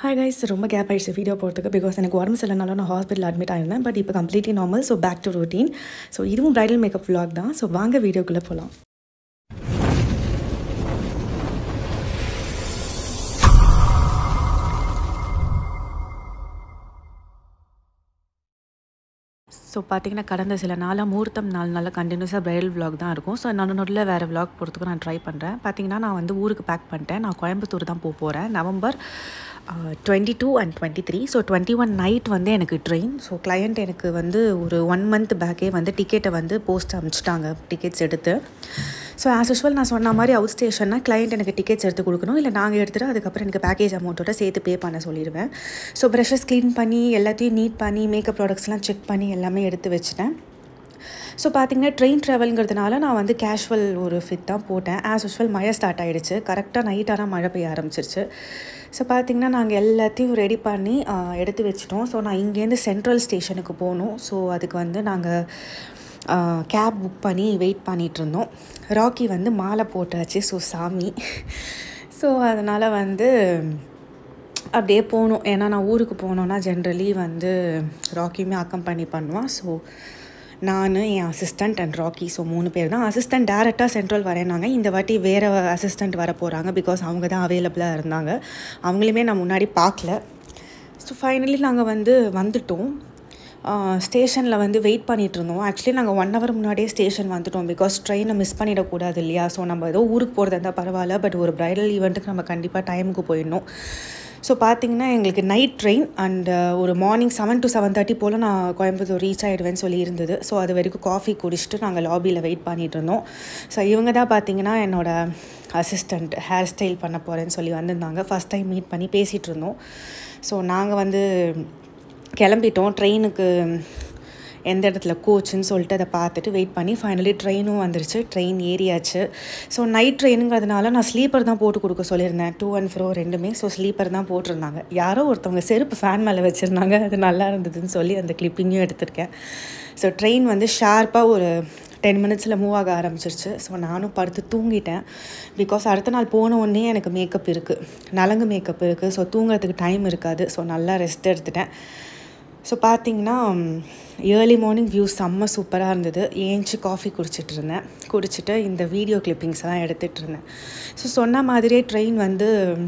hi guys ரொம்ப gap ஆயிடுச்சு video போகிறதுக்கு பிகாஸ் எனக்கு உடம்பு சரியில்லைனாலும் நான் ஹாஸ்பிட்டல் அட்மிட் ஆயிருந்தேன் பட் இப்போ completely normal so back to routine so இதுவும் பிரைடல் மேக்கப் vlog தான் ஸோ வாங்க வீடியோக்குள்ளே போகலாம் ஸோ பார்த்தீங்கன்னா கடந்த சில நாளாக முகூர்த்தம் நாள் நாளில் கண்டினியூஸாக பிரைடல் vlog தான் இருக்கும் ஸோ நான் நடுவில் வேறு vlog போகிறதுக்கு நான் ட்ரை பண்ணுறேன் பார்த்தீங்கன்னா நான் வந்து ஊருக்கு பேக் பண்ணிட்டேன் நான் கோயம்புத்தூர் தான் போக போகிறேன் November twenty two and twenty three so twenty one night வந்து எனக்கு ட்ரெயின் ஸோ கிளையண்ட் எனக்கு வந்து ஒரு ஒன் மந்த் பேக்கே வந்து டிக்கெட்டை வந்து போஸ்ட் அனுப்பிச்சிட்டாங்க டிக்கெட்ஸ் எடுத்து ஸோ ஆஸ் யூஸ்வல் நான் சொன்ன மாதிரி அவுட் ஸ்டேஷன்னா கிளையண்ட் எனக்கு டிக்கெட்ஸ் எடுத்து கொடுக்கணும் இல்லை நாங்கள் எடுத்துகிட்டு அதுக்கப்புறம் எனக்கு பேக்கேஜ் அமௌண்ட்டோட சேர்த்து பே பண்ண சொல்லிடுவேன் ஸோ ப்ரெஷஸ் க்ளீன் பண்ணி எல்லாத்தையும் நீட் பண்ணி மேக்கப் ப்ராடக்ட்ஸ்லாம் செக் பண்ணி எல்லாமே எடுத்து வச்சுட்டேன் ஸோ பார்த்தீங்கன்னா ட்ரெயின் ட்ராவலுங்கிறதுனால நான் வந்து கேஷுவல் ஒரு ஃபிட் தான் போட்டேன் ஆஸ் யூஸ்வல் மழை ஸ்டார்ட் ஆகிடுச்சு கரெக்டாக நைட் ஆனால் மழை பெய்ய ஆரம்பிச்சிருச்சு ஸோ பார்த்தீங்கன்னா நாங்கள் எல்லாத்தையும் ரெடி பண்ணி ஆஹ், எடுத்து வச்சிட்டோம் ஸோ நான் இங்கேருந்து சென்ட்ரல் ஸ்டேஷனுக்கு போகணும் ஸோ அதுக்கு வந்து நாங்கள் கேப் புக் பண்ணி வெயிட் பண்ணிகிட்டு இருந்தோம் ராக்கி வந்து மாலை போட்டாச்சு ஸோ சாமி ஸோ அதனால் வந்து அப்படியே போகணும் ஏன்னா நான் ஊருக்கு போனோன்னா ஜென்ரலி வந்து ராக்கியுமே அக்கம்பனி பண்ணுவான் ஸோ நான் என் அசிஸ்டண்ட் அண்ட் ராக்கி ஸோ மூணு பேர் தான் அசிஸ்டண்ட் டேரெக்டாக சென்ட்ரல் வரேனாங்க இந்த வாட்டி வேறு அசிஸ்டண்ட் வர போகிறாங்க பிகாஸ் அவங்க தான் அவைலபிளாக இருந்தாங்க அவங்களையுமே நான் முன்னாடி பார்க்கல ஸோ ஃபைனலி நாங்கள் வந்து வந்துட்டோம் ஸ்டேஷனில் வந்து வெயிட் பண்ணிட்டு இருந்தோம் ஆக்சுவலி நாங்கள் ஒன் ஹவர் முன்னாடியே ஸ்டேஷன் வந்துட்டோம் பிகாஸ் ட்ரெயினை மிஸ் பண்ணிடக்கூடாது இல்லையா ஸோ நம்ம ஏதோ ஊருக்கு போகிறதா இருந்தால் பரவாயில்ல பட் ஒரு ப்ரைடல் ஈவெண்ட்டுக்கு நம்ம கண்டிப்பாக டைமுக்கு போயிடணும் ஸோ பார்த்தீங்கன்னா எங்களுக்கு நைட் ட்ரெயின் அண்ட் ஒரு morning seven to seven thirty போல் நான் கோயம்புத்தூர் ரீச் ஆகிடுவேன்னு சொல்லி இருந்தது ஸோ அது வரைக்கும் காஃபி குடிச்சிட்டு நாங்கள் லாபியில் வெயிட் பண்ணிட்டு இருந்தோம் ஸோ இவங்க தான் பார்த்தீங்கன்னா என்னோட அசிஸ்டண்ட் ஹேர் ஸ்டைல் பண்ண போகிறேன்னு சொல்லி வந்திருந்தாங்க ஃபஸ்ட் டைம் மீட் பண்ணி பேசிகிட்டு இருந்தோம் ஸோ நாங்கள் வந்து கிளம்பிட்டோம் ட்ரெயினுக்கு எந்த இடத்துல கோச்சுன்னு சொல்லிட்டு அதை பார்த்துட்டு வெயிட் பண்ணி ஃபைனலி ட்ரெயினும் வந்துருச்சு ட்ரெயின் ஏறியாச்சு ஸோ நைட் ட்ரெயினுங்கிறதுனால நான் ஸ்லீப்பர் தான் போட்டு கொடுக்க சொல்லியிருந்தேன் டூ அண்ட் ஃப்ரோ ரெண்டுமே ஸோ ஸ்லீப்பர் தான் போட்டிருந்தாங்க யாரோ ஒருத்தவங்க செருப்பு ஃபேன் மேலே வச்சுருந்தாங்க அது நல்லா இருந்ததுன்னு சொல்லி அந்த கிளிப்பிங்கும் எடுத்திருக்கேன் ஸோ ட்ரெயின் வந்து ஷார்ப்பாக ஒரு டென் மினிட்ஸில் மூவ் ஆக ஆரம்பிச்சிருச்சு ஸோ நானும் படுத்து தூங்கிட்டேன் பிகாஸ் அடுத்த நாள் போன உடனே எனக்கு மேக்கப் இருக்குது நலங்கு மேக்கப் இருக்குது ஸோ தூங்குறதுக்கு டைம் இருக்காது ஸோ நல்லா ரெஸ்ட் எடுத்துட்டேன் ஸோ பார்த்தீங்கன்னா ஏர்லி மார்னிங் வியூ செம்ம சூப்பராக இருந்தது ஏஞ்சி காஃபி குடிச்சிட்டு இருந்தேன் குடிச்சிட்டு இந்த வீடியோ கிளிப்பிங்ஸ் எல்லாம் எடுத்துகிட்டு இருந்தேன் ஸோ சொன்ன மாதிரியே ட்ரெயின் வந்து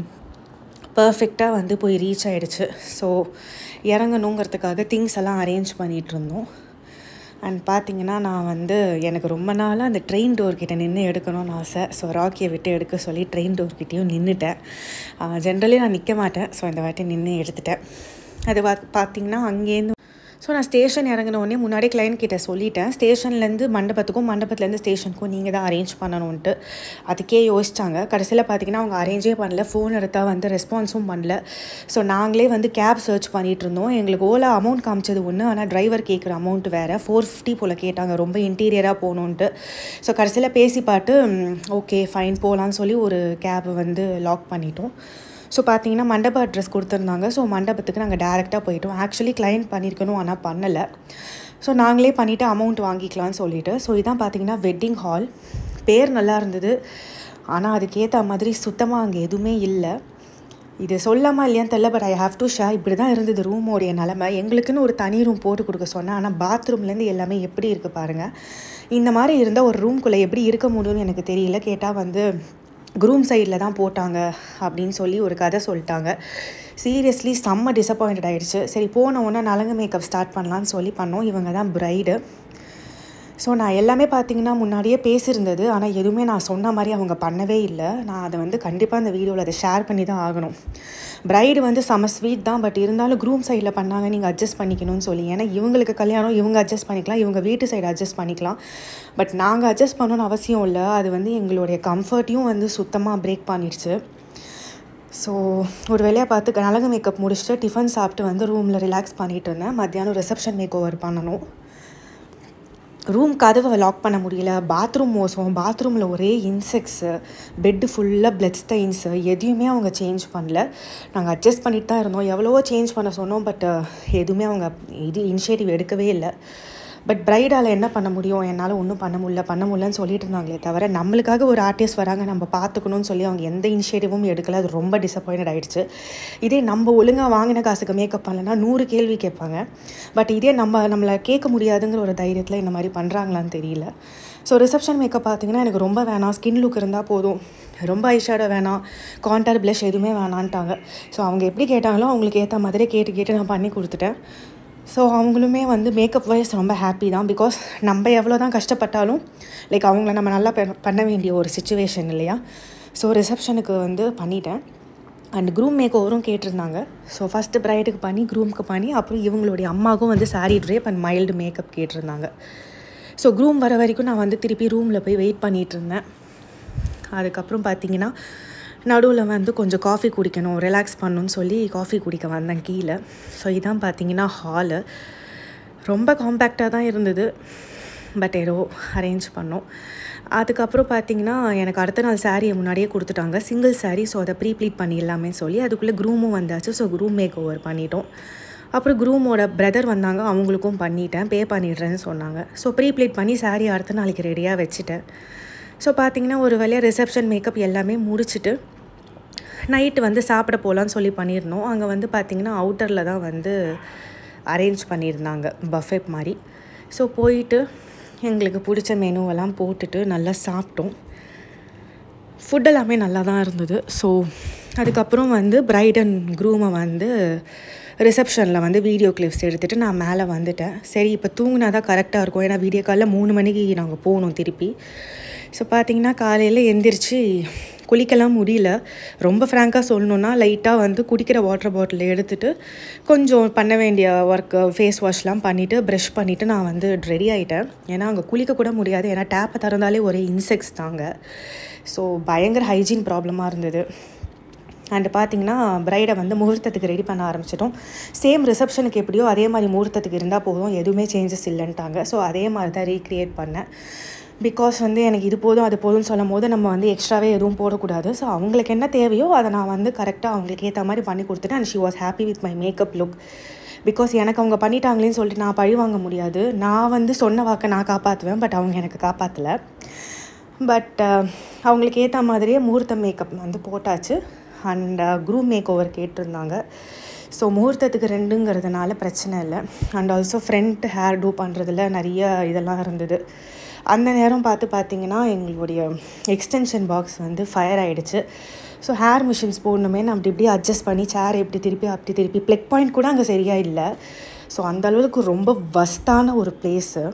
பர்ஃபெக்டாக வந்து போய் ரீச் ஆகிடுச்சு ஸோ இறங்கணுங்கிறதுக்காக திங்ஸ் எல்லாம் அரேஞ்ச் பண்ணிகிட்டு இருந்தோம் அண்ட் பார்த்தீங்கன்னா நான் வந்து எனக்கு ரொம்ப நாளாக அந்த ட்ரெயின் டோர்கிட்ட நின்று எடுக்கணும்னு ஆசை ஸோ ராக்கியை விட்டு எடுக்க சொல்லி ட்ரெயின் டோர்கிட்டையும் நின்றுட்டேன் ஜென்ரலி நான் நிற்க மாட்டேன் ஸோ இந்த வாட்டி நின்று எடுத்துட்டேன் அது பா பார்த்தீங்கன்னா அங்கேருந்து ஸோ நான் ஸ்டேஷன் இறங்கின உடனே முன்னாடி கிளைண்ட் கிட்ட சொல்லிட்டேன் ஸ்டேஷன்லேருந்து மண்டபத்துக்கும் மண்டபத்துலேருந்து ஸ்டேஷனுக்கும் நீங்கள் தான் அரேஞ்ச் பண்ணணுன்ட்டு அதுக்கே யோசிச்சாங்க கடைசியில் பார்த்தீங்கன்னா அவங்க அரேஞ்சே பண்ணல ஃபோன் எடுத்தால் வந்து ரெஸ்பான்ஸும் பண்ணல ஸோ நாங்களே வந்து கேப் சர்ச் பண்ணிகிட்டு இருந்தோம் எங்களுக்கு ஓலா அமௌண்ட் காமிச்சது ஒன்று ஆனால் டிரைவர் கேட்குற அமௌண்ட் வேறு ஃபோர் ஃபிஃப்டி போல் கேட்டாங்க ரொம்ப இன்டீரியராக போகணுன்ட்டு ஸோ கடைசியில் பேசி பார்த்து ஓகே ஃபைன் போகலான்னு சொல்லி ஒரு கேப் வந்து லாக் பண்ணிட்டோம் ஸோ பார்த்தீங்கன்னா மண்டப அட்ரஸ் கொடுத்துருந்தாங்க ஸோ மண்டபத்துக்கு நாங்கள் டேரெக்டாக போயிட்டோம் ஆக்சுவலி கிளைண்ட் பண்ணியிருக்கணும் ஆனால் பண்ணலை ஸோ நாங்களே பண்ணிவிட்டு அமௌண்ட் வாங்கிக்கலாம்னு சொல்லிட்டு ஸோ இதான் பார்த்தீங்கன்னா வெட்டிங் ஹால் பேர் நல்லா இருந்தது ஆனால் அதுக்கேற்ற மாதிரி சுத்தமாக அங்கே எதுவுமே இல்லை இது சொல்லாமா இல்லையான்னு தெரில but I have to share இப்படி தான் இருந்தது ரூமோடைய நிலமை எங்களுக்குன்னு ஒரு தனி ரூம் போட்டு கொடுக்க சொன்னேன் ஆனால் பாத்ரூம்லேருந்து எல்லாமே எப்படி இருக்குது பாருங்கள் இந்த மாதிரி இருந்தால் ஒரு ரூம்குள்ளே எப்படி இருக்க முடியும்னு எனக்கு தெரியல கேட்டால் வந்து குரூம் சைடில் தான் போட்டாங்க அப்படின்னு சொல்லி ஒரு கதை சொல்லிட்டாங்க சீரியஸ்லி செம்ம டிசப்பாயிண்டட் ஆகிடுச்சு சரி போன உடனே நலங்கு மேக்கப் ஸ்டார்ட் பண்ணலான்னு சொல்லி பண்ணோம் இவங்க தான் ப்ரைடு ஸோ நான் எல்லாமே பார்த்தீங்கன்னா முன்னாடியே பேசியிருந்தது ஆனால் எதுவுமே நான் சொன்ன மாதிரி அவங்க பண்ணவே இல்லை நான் அதை வந்து கண்டிப்பாக இந்த வீடியோவில் அதை ஷேர் பண்ணி தான் ஆகணும் பிரைடு வந்து செம ஸ்வீட் தான் பட் இருந்தாலும் க்ரூம் சைடில் பண்ணாங்க நீங்கள் அட்ஜஸ்ட் பண்ணிக்கணும்னு சொல்லி ஏன்னா இவங்களுக்கு கல்யாணம் இவங்க அட்ஜஸ்ட் பண்ணிக்கலாம் இவங்க வீட்டு சைடு அட்ஜஸ்ட் பண்ணிக்கலாம் பட் நாங்கள் அட்ஜஸ்ட் பண்ணணும்னு அவசியம் இல்லை அது வந்து எங்களுடைய கம்ஃபர்ட்டையும் வந்து சுத்தமாக பிரேக் பண்ணிடுச்சு ஸோ ஒரு வேலையாக பார்த்து நலங்கு மேக்கப் முடிச்சுட்டு டிஃபன் சாப்பிட்டு வந்து ரூமில் ரிலாக்ஸ் பண்ணிகிட்டு இருந்தேன் மத்தியானம் ரிசப்ஷன் மேக் ஓவர் பண்ணணும் ரூம் கதவை லாக் பண்ண முடியல பாத்ரூம் மோசம் பாத்ரூமில் ஒரே இன்செக்ட்ஸு பெட்டு ஃபுல்லாக பிளட் ஸ்டைன்ஸு எதையுமே அவங்க சேஞ்ச் பண்ணல நாங்கள் அட்ஜஸ்ட் பண்ணிட்டு தான் இருந்தோம் எவ்வளவோ சேஞ்ச் பண்ண சொன்னோம் பட் எதுவுமே அவங்க இது இனிஷியேட்டிவ் எடுக்கவே இல்லை பட் பிரைடால் என்ன பண்ண முடியும் என்னால் ஒன்றும் பண்ண முடியல பண்ண முடியலன்னு சொல்லிட்டு இருந்தாங்களே தவிர நம்மளுக்காக ஒரு ஆர்டிஸ்ட் வராங்க நம்ம பார்த்துக்கணும்னு சொல்லி அவங்க எந்த இனிஷியேட்டிவும் எடுக்கல அது ரொம்ப டிசப்பாயின்ட் ஆகிடுச்சு இதே நம்ம ஒழுங்காக வாங்கின காசுக்கு மேக்கப் பண்ணலன்னா நூறு கேள்வி கேட்பாங்க பட் இதே நம்ம நம்மளை கேட்க முடியாதுங்கிற ஒரு தைரியத்தில் இந்த மாதிரி பண்ணுறாங்களான்னு தெரியல ஸோ ரிசப்ஷன் மேக்கப் பார்த்தீங்கன்னா எனக்கு ரொம்ப வேணாம் ஸ்கின் லுக் இருந்தால் போதும் ரொம்ப ஐஷேடோ வேணாம் கான்டாக்ட் ப்ளஷ் எதுவுமே வேணான்ட்டாங்க ஸோ அவங்க எப்படி கேட்டாங்களோ அவங்களுக்கு ஏற்ற மாதிரி கேட்டு கேட்டு நான் பண்ணி கொடுத்துட்டேன் ஸோ அவங்களுமே வந்து மேக்கப் வைஸ் ரொம்ப ஹாப்பி தான் பிகாஸ் நம்ம எவ்வளோ தான் கஷ்டப்பட்டாலும் லைக் அவங்கள நம்ம நல்லா பெ- பண்ண வேண்டிய ஒரு சுச்சுவேஷன் இல்லையா ஸோ ரிசப்ஷனுக்கு வந்து பண்ணிட்டேன் அண்ட் க்ரூம் மேக் ஓவரும் கேட்டிருந்தாங்க ஸோ ஃபஸ்ட்டு ப்ரைடுக்கு பண்ணி க்ரூம்க்கு பண்ணி அப்புறம் இவங்களுடைய அம்மாவுக்கும் வந்து saree drape and mild makeup கேட்டிருந்தாங்க ஸோ க்ரூம் வர வரைக்கும் நான் வந்து திருப்பி ரூமில் போய் வெயிட் பண்ணிகிட்டு இருந்தேன் அதுக்கப்புறம் பார்த்தீங்கன்னா நடுவில் வந்து கொஞ்சம் காஃபி குடிக்கணும் ரிலாக்ஸ் பண்ணணும்னு சொல்லி காஃபி குடிக்க வந்தேன் கீழே ஸோ இதான் பார்த்தீங்கன்னா ஹாலு ரொம்ப காம்பேக்டாக தான் இருந்தது பட் ஏதோ அரேஞ்ச் பண்ணோம் அதுக்கப்புறம் பார்த்தீங்கன்னா எனக்கு அடுத்த நாள் சாரியை முன்னாடியே கொடுத்துட்டாங்க சிங்கிள் saree ஸோ அதை ப்ரீ ப்ளீட் பண்ணிடலாமே சொல்லி அதுக்குள்ளே க்ரூமும் வந்தாச்சு ஸோ க்ரூம் மேக் ஓவர் பண்ணிட்டோம் அப்புறம் க்ரூமோட பிரதர் வந்தாங்க அவங்களுக்கும் பண்ணிட்டேன் பே பண்ணிடுறேன்னு சொன்னாங்க ஸோ ப்ரீ ப்ளீட் பண்ணி saree அடுத்த நாளைக்கு ரெடியாக வச்சுட்டேன் ஸோ பார்த்தீங்கன்னா ஒரு வேலையாக ரிசப்ஷன் மேக்கப் எல்லாமே முடிச்சுட்டு நைட்டு வந்து சாப்பிட போகலான்னு சொல்லி பண்ணியிருந்தோம் அங்கே வந்து பார்த்திங்கன்னா அவுட்டரில் தான் வந்து அரேஞ்ச் பண்ணியிருந்தாங்க பஃபெட் மாதிரி ஸோ போயிட்டு எங்களுக்கு பிடிச்ச மெனுவெல்லாம் போட்டுட்டு நல்லா சாப்பிட்டோம் ஃபுட் எல்லாமே நல்லா தான் இருந்தது ஸோ அதுக்கப்புறம் வந்து பிரைட் அண்ட் க்ரூமை வந்து ரிசப்ஷனில் வந்து வீடியோ கிளிப்ஸ் எடுத்துகிட்டு நான் மேலே வந்துட்டேன் சரி இப்போ தூங்கினா தான் கரெக்டாக இருக்கும் ஏன்னா வீடியோ காலில் மூணு மணிக்கு நாங்கள் போகணும் திருப்பி ஸோ பார்த்தீங்கன்னா காலையில் எந்திரிச்சு குளிக்கலாம் முடியல ரொம்ப ஃப்ராங்காக சொல்லணுன்னா லைட்டாக வந்து குடிக்கிற வாட்டர் பாட்டில் எடுத்துட்டு கொஞ்சம் பண்ண வேண்டிய ஒர்க்கு ஃபேஸ் வாஷ்லாம் பண்ணிவிட்டு ப்ரஷ் பண்ணிவிட்டு நான் வந்து ரெடி ஆகிட்டேன் ஏன்னா அங்கே குளிக்க கூட முடியாது ஏன்னா டேப்பை திறந்தாலே ஒரே இன்செக்ட்ஸ் தாங்க ஸோ பயங்கர ஹைஜீன் ப்ராப்ளமாக இருந்தது அண்டு பார்த்தீங்கன்னா பிரைடை வந்து முகூர்த்தத்துக்கு ரெடி பண்ண ஆரம்பிச்சிட்டோம் சேம் ரிசப்ஷனுக்கு எப்படியோ அதே மாதிரி முகூர்த்தத்துக்கு இருந்தால் போதும் எதுவுமே சேஞ்சஸ் இல்லைன்ட்டாங்க ஸோ அதே மாதிரி தான் ரீக்ரியேட் பண்ணேன் பிகாஸ் வந்து எனக்கு இது போதும் அது போதும்னு சொல்லும் போது நம்ம வந்து எக்ஸ்ட்ராவே எதுவும் போடக்கூடாது ஸோ அவங்களுக்கு என்ன தேவையோ அதை நான் வந்து கரெக்டாக அவங்களுக்கு ஏற்ற மாதிரி பண்ணி கொடுத்துட்டேன் and she was happy with my makeup look because எனக்கு அவங்க பண்ணிட்டாங்களேன்னு சொல்லிட்டு நான் பழி வாங்க முடியாது நான் வந்து சொன்ன வாக்கை நான் காப்பாற்றுவேன் பட் அவங்க எனக்கு காப்பாற்றலை பட் அவங்களுக்கு ஏற்ற மாதிரியே முகூர்த்த மேக்கப் வந்து போட்டாச்சு அண்ட் க்ரூம் மேக் ஓவர் கேட்டிருந்தாங்க ஸோ முகூர்த்தத்துக்கு ரெண்டுங்கிறதுனால பிரச்சனை இல்லை and also front hairdo பண்ணுறதுல நிறைய இதெல்லாம் இருந்தது அந்த நேரம் பார்த்து பார்த்தீங்கன்னா எங்களுடைய எக்ஸ்டென்ஷன் பாக்ஸ் வந்து ஃபயர் ஆகிடுச்சு ஸோ ஹேர் மிஷின்ஸ் போடணுமே நான் அப்படி இப்படி அட்ஜஸ்ட் பண்ணி சேர் எப்படி திருப்பி அப்படி திருப்பி ப்ளக் பாயிண்ட் கூட அங்கே சரியாக இல்லை ஸோ அந்த அளவுக்கு ரொம்ப வஸ்தான ஒரு பிளேஸு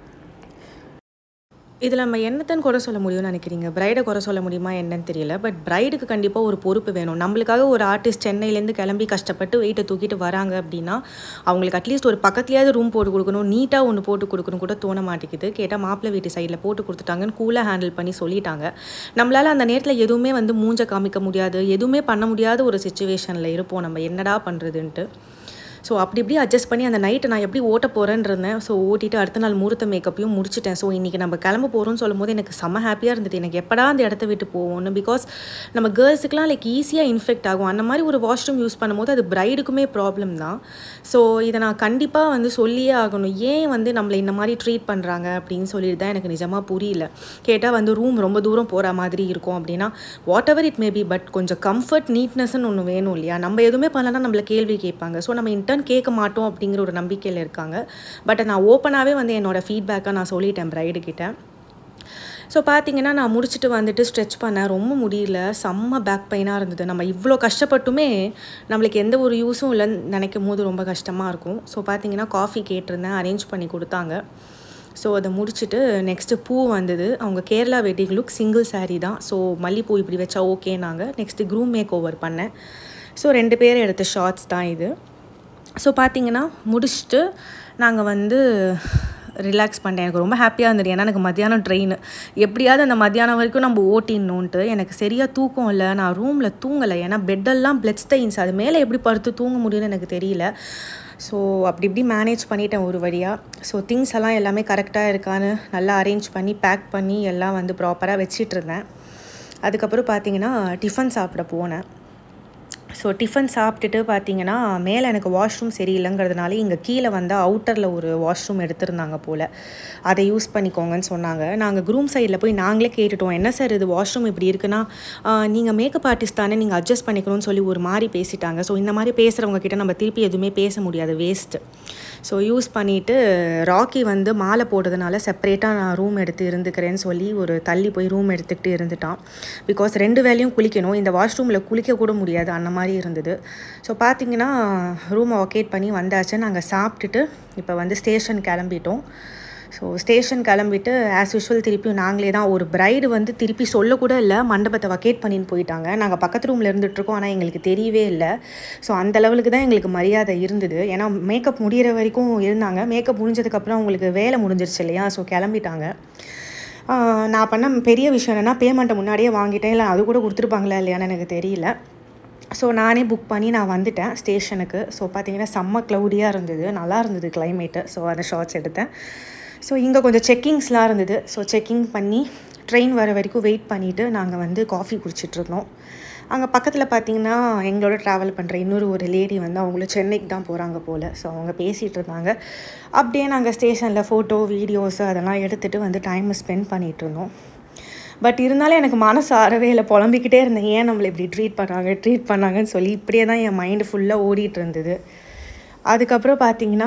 இதில் நம்ம என்னத்தன்னு குறை சொல்ல முடியும்னு நினைக்கிறீங்க பிரைடை குறை சொல்ல முடியுமா என்னன்னு தெரியல பட் பிரைடுக்கு கண்டிப்பாக ஒரு பொறுப்பு வேணும் நம்மளுக்காக ஒரு ஆர்டிஸ்ட் சென்னையிலேருந்து கிளம்பி கஷ்டப்பட்டு வெயிட்டை தூக்கிட்டு வராங்க அப்படின்னா அவங்களுக்கு அட்லீஸ்ட் ஒரு பக்கத்துலேயாவது ரூம் போட்டு கொடுக்கணும் நீட்டாக ஒன்று போட்டு கொடுக்கணும் கூட தோண மாட்டேங்குது கேட்டால் மாப்பிள்ளை வீட்டு சைடில் போட்டு கொடுத்துட்டாங்கன்னு கூலாக ஹேண்டில் பண்ணி சொல்லிட்டாங்க நம்மளால் அந்த நேரத்தில் எதுவுமே வந்து மூஞ்ச காமிக்க முடியாது எதுவுமே பண்ண முடியாத ஒரு சுச்சுவேஷனில் இருப்போம் நம்ம என்னடா பண்ணுறதுன்ட்டு ஸோ அப்படி இப்படி அட்ஜஸ்ட் பண்ணி அந்த நைட்டை நான் எப்படி ஓட்ட போகிறேன்னு இருந்தேன் ஸோ ஓட்டிட்டு அடுத்த நாள் முகூர்த்த மேக்கப்பையும் முடிச்சிட்டேன் ஸோ இன்றைக்கி நம்ம கிளம்ப போகிறோம்னு சொல்லும் போது எனக்கு செம்ம ஹாப்பியாக இருந்தது எனக்கு எப்படா அந்த இடத்த விட்டு போவோம்னு பிகாஸ் நம்ம கேர்ள்ஸுக்குலாம் லைக் ஈஸியாக இன்ஃபெக்ட் ஆகும் அந்த மாதிரி ஒரு வாஷ்ரூம் யூஸ் பண்ணும்போது அது பிரைடுக்குமே ப்ராப்ளம் தான் ஸோ இதை நான் கண்டிப்பாக வந்து சொல்லியே ஆகணும் ஏன் வந்து நம்மளை இந்த மாதிரி ட்ரீட் பண்ணுறாங்க அப்படின்னு சொல்லிட்டு தான் எனக்கு நிஜமாக புரியல கேட்டால் வந்து ரூம் ரொம்ப தூரம் போகிற மாதிரி இருக்கும் அப்படின்னா whatever it maybe but கொஞ்சம் கம்ஃபர்ட் நீட்னஸ்ன்னு ஒன்று வேணும் இல்லையா நம்ம எதுவுமே பண்ணலன்னா நம்மளை கேள்வி கேட்பாங்க ஸோ நம்ம இன்டர்ன் கேட்க மாட்டோம் அப்படிங்கிற ஒரு நம்பிக்கையில் இருக்காங்க பட் நான் ஓப்பனாகவே வந்து என்னோட ஃபீட்பேக்காக நான் சொல்லிட்டேன் பிரைடு கிட்ட ஸோ பார்த்தீங்கன்னா நான் முடிச்சுட்டு வந்துட்டு ஸ்ட்ரெச் பண்ணேன் ரொம்ப முடியல செம்ம பேக் பெயினாக இருந்தது நம்ம இவ்வளோ கஷ்டப்பட்டுமே நம்மளுக்கு எந்த ஒரு யூஸும் இல்லைன்னு நினைக்கும் போது ரொம்ப கஷ்டமாக இருக்கும் ஸோ பார்த்தீங்கன்னா காஃபி கேட்டிருந்தேன் அரேஞ்ச் பண்ணி கொடுத்தாங்க ஸோ அதை முடிச்சுட்டு நெக்ஸ்ட்டு பூ வந்தது அவங்க Kerala wedding look single saree தான் ஸோ மல்லிப்பூ இப்படி வச்சா ஓகேனாங்க நெக்ஸ்ட்டு க்ரூம் மேக் ஓவர் பண்ணேன் ஸோ ரெண்டு பேர் எடுத்த ஷார்ட்ஸ் தான் இது ஸோ பார்த்தீங்கன்னா முடிச்சுட்டு நாங்கள் வந்து ரிலாக்ஸ் பண்ணிட்டேன் எனக்கு ரொம்ப ஹாப்பியாக இருந்தது ஏன்னா எனக்கு மத்தியானம் ட்ரெயின் எப்படியாவது அந்த மத்தியானம் வரைக்கும் நம்ம ஓட்டிடணுன்ட்டு எனக்கு சரியாக தூக்கம் இல்லை நான் ரூமில் தூங்கலை ஏன்னா பெட்டெல்லாம் பிளட் ஸ்டெயின்ஸ் அது மேலே எப்படி படுத்து தூங்க முடியும்னு எனக்கு தெரியல ஸோ அப்படி இப்படி மேனேஜ் பண்ணிட்டேன் ஒரு வழியாக ஸோ திங்ஸ் எல்லாம் எல்லாமே கரெக்டாக இருக்கான்னு நல்லா அரேஞ்ச் பண்ணி பேக் பண்ணி எல்லாம் வந்து ப்ராப்பராக வச்சிட்டு இருந்தேன் அதுக்கப்புறம் பார்த்தீங்கன்னா டிஃபன் சாப்பிட போனேன் ஸோ டிஃபன் சாப்பிட்டுட்டு பார்த்தீங்கன்னா மேலே எனக்கு வாஷ்ரூம் சரியில்லைங்கிறதுனால இங்கே கீழே வந்து அவுட்டரில் ஒரு வாஷ்ரூம் எடுத்திருந்தாங்க போல் அதை யூஸ் பண்ணிக்கோங்கன்னு சொன்னாங்க நாங்கள் குரூம் சைடில் போய் நாங்களே கேட்டுட்டோம் என்ன சார் இது வாஷ்ரூம் இப்படி இருக்குன்னா நீங்கள் மேக்கப் ஆர்டிஸ்ட் தானே நீங்கள் அட்ஜஸ்ட் பண்ணிக்கணும்னு சொல்லி ஒரு மாதிரி பேசிட்டாங்க ஸோ இந்த மாதிரி பேசுகிறவங்க கிட்ட நம்ம திருப்பி எதுவுமே பேச முடியாது வேஸ்ட்டு ஸோ யூஸ் பண்ணிவிட்டு ராக்கி வந்து மாலை போட்டதுனால செப்பரேட்டாக நான் ரூம் எடுத்து இருந்துக்கிறேன்னு சொல்லி ஒரு தள்ளி போய் ரூம் எடுத்துக்கிட்டு இருந்துட்டான் பிகாஸ் ரெண்டு வேலையும் குளிக்கணும் இந்த வாஷ்ரூமில் குளிக்க கூட முடியாது அந்த மாதிரி இருந்தது ஸோ பார்த்தீங்கன்னா ரூமை ஒகேட் பண்ணி வந்தாச்சு நாங்கள் சாப்பிட்டுட்டு இப்போ வந்து ஸ்டேஷன் கிளம்பிட்டோம் ஸோ ஸ்டேஷன் கிளம்பிட்டு ஆஸ் யூஷுவல் திருப்பியும் நாங்களே தான் ஒரு பிரைடு வந்து திருப்பி சொல்லக்கூட இல்லை மண்டபத்தை வக்கேட் பண்ணின்னு போயிட்டாங்க நாங்கள் பக்கத்து ரூமில் இருந்துகிட்ருக்கோம் ஆனால் எங்களுக்கு தெரியவே இல்லை ஸோ அந்த லெவலுக்கு தான் எங்களுக்கு மரியாதை இருந்தது ஏன்னா மேக்கப் முடிகிற வரைக்கும் இருந்தாங்க மேக்கப் முடிஞ்சதுக்கப்புறம் அவங்களுக்கு வேலை முடிஞ்சிருச்சு இல்லையா ஸோ கிளம்பிட்டாங்க நான் பண்ண பெரிய விஷயம் என்னென்னா பேமெண்ட்டை முன்னாடியே வாங்கிட்டேன் இல்லை அது கூட கொடுத்துருப்பாங்களா இல்லையான்னு எனக்கு தெரியல ஸோ நானே புக் பண்ணி நான் வந்துட்டேன் ஸ்டேஷனுக்கு ஸோ பார்த்தீங்கன்னா செம்ம க்ளவுடியாக இருந்தது நல்லா இருந்தது கிளைமேட்டு ஸோ அந்த ஷார்ட்ஸ் எடுத்தேன் ஸோ இங்கே கொஞ்சம் செக்கிங்ஸ்லாம் இருந்தது ஸோ செக்கிங் பண்ணி ட்ரெயின் வர வரைக்கும் வெயிட் பண்ணிவிட்டு நாங்கள் வந்து காஃபி குடிச்சிட்ருந்தோம் அங்கே பக்கத்தில் பார்த்தீங்கன்னா எங்களோட ட்ராவல் பண்ணுற இன்னொரு ஒரு லேடி வந்து அவங்களும் சென்னைக்கு தான் போகிறாங்க போல் ஸோ அவங்க பேசிகிட்டு இருந்தாங்க அப்படியே நாங்கள் ஸ்டேஷனில் ஃபோட்டோ வீடியோஸ் அதெல்லாம் எடுத்துகிட்டு வந்து டைமை ஸ்பெண்ட் பண்ணிகிட்டு இருந்தோம் பட் இருந்தாலும் எனக்கு மனசு ஆறவே இல்லை புலம்பிக்கிட்டே இருந்தேன் ஏன் நம்மளை இப்படி ட்ரீட் பண்ணாங்க ட்ரீட் பண்ணாங்கன்னு சொல்லி இப்படியே தான் என் மைண்டு ஃபுல்லாக ஓடிட்டு இருந்தது அதுக்கப்புறம் பார்த்தீங்கன்னா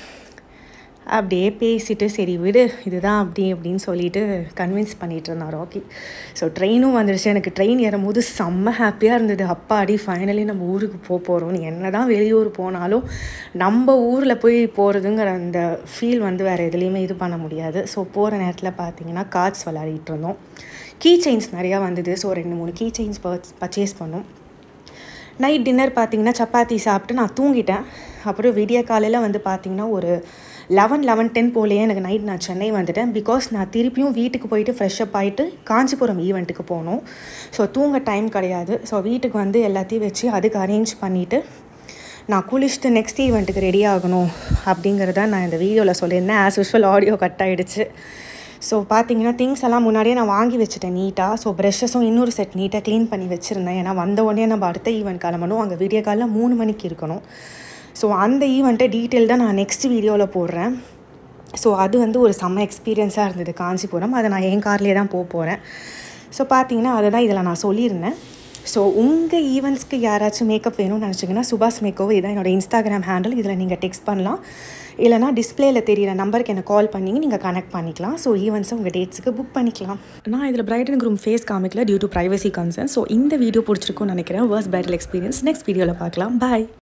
அப்படியே பேசிட்டு சரி விடு இதுதான் அப்படி அப்படின்னு சொல்லிட்டு கன்வின்ஸ் பண்ணிகிட்டு இருந்தார் ராக்கி ஸோ ட்ரெயினும் வந்துடுச்சு எனக்கு ட்ரெயின் ஏறும்போது செம்ம ஹாப்பியாக இருந்தது அப்பாடி ஃபைனலி நம்ம ஊருக்கு போக போகிறோம் என்ன தான் வெளியூர் போனாலும் நம்ம ஊரில் போய் போகிறதுங்கிற அந்த ஃபீல் வந்து வேறு எதுலேயுமே இது பண்ண முடியாது ஸோ போகிற நேரத்தில் பார்த்தீங்கன்னா கார்ட்ஸ் விளையாடிட்டு இருந்தோம் கீ செயின்ஸ் நிறையா வந்தது ஸோ ரெண்டு மூணு கீ செயின்ஸ் பர்ச்சேஸ் பண்ணோம் நைட் டின்னர் பார்த்தீங்கன்னா சப்பாத்தி சாப்பிட்டு நான் தூங்கிட்டேன் அப்புறம் விடிய காலையில் வந்து பார்த்திங்கன்னா ஒரு லெவன் லெவன் டென் போலேயே எனக்கு நைட் நான் சென்னை வந்துட்டேன் பிகாஸ் நான் திருப்பியும் வீட்டுக்கு போயிட்டு ஃப்ரெஷ்அப் ஆகிட்டு காஞ்சிபுரம் ஈவெண்ட்டுக்கு போகணும் ஸோ தூங்க டைம் கிடையாது ஸோ வீட்டுக்கு வந்து எல்லாத்தையும் வச்சு அதுக்கு அரேஞ்ச் பண்ணிவிட்டு நான் குளிச்சுட்டு நெக்ஸ்ட் ஈவெண்ட்டுக்கு ரெடி ஆகணும் அப்படிங்கிறத நான் இந்த வீடியோவில் சொல்லியிருந்தேன் ஆஸ் யூஷுவல் ஆடியோ கட் ஆகிடுச்சு ஸோ பார்த்தீங்கன்னா திங்ஸ் எல்லாம் முன்னாடியே நான் வாங்கி வச்சுட்டேன் நீட்டாக ஸோ ப்ரெஷ்ஷஸும் இன்னொரு செட் நீட்டாக க்ளீன் பண்ணி வச்சுருந்தேன் ஏன்னா வந்த உடனே நம்ம அடுத்த ஈவெண்ட் கிளம்பணும் அங்கே வீடியோ காலில் மூணு மணிக்கு இருக்கணும் ஸோ அந்த ஈவெண்ட்டை டீட்டெயில் தான் நான் நெக்ஸ்ட் வீடியோவில் போடுறேன் ஸோ அது வந்து ஒரு செம்ம எக்ஸ்பீரியன்ஸாக இருந்தது காஞ்சிபுரம் அதை நான் என் கார்லேயே தான் போக போகிறேன் ஸோ பார்த்தீங்கன்னா அதை தான் இதில் நான் சொல்லியிருந்தேன் ஸோ உங்கள் ஈவெண்ட்ஸ்க்கு யாராச்சும் மேக்கப் வேணும்னு நினச்சிங்கன்னா சுபாஷ் மேக்கோவ் இதான் என்னோடய இன்ஸ்டாகிராம் ஹேண்டில் இதில் நீங்கள் டெக்ஸ்ட் பண்ணலாம் இல்லைனா டிஸ்பிளேயில் தெரியிற நம்பருக்கு எனக்கு கால் பண்ணி நீங்கள் கனெக்ட் பண்ணிக்கலாம் ஸோ ஈவெண்ட்ஸை உங்கள் டேட்ஸுக்கு புக் பண்ணிக்கலாம் நான் இதில் பிரைட் அண்ட் குரூம் ஃபேஸ் காமிக்கல due to privacy concern so இந்த வீடியோ பிடிச்சிருக்கும்னு நினைக்கிறேன் வர்ஸ் பிரைடல் எக்ஸ்பீரியன்ஸ் நெக்ஸ்ட் வீடியோவில் பார்க்கலாம் பாய்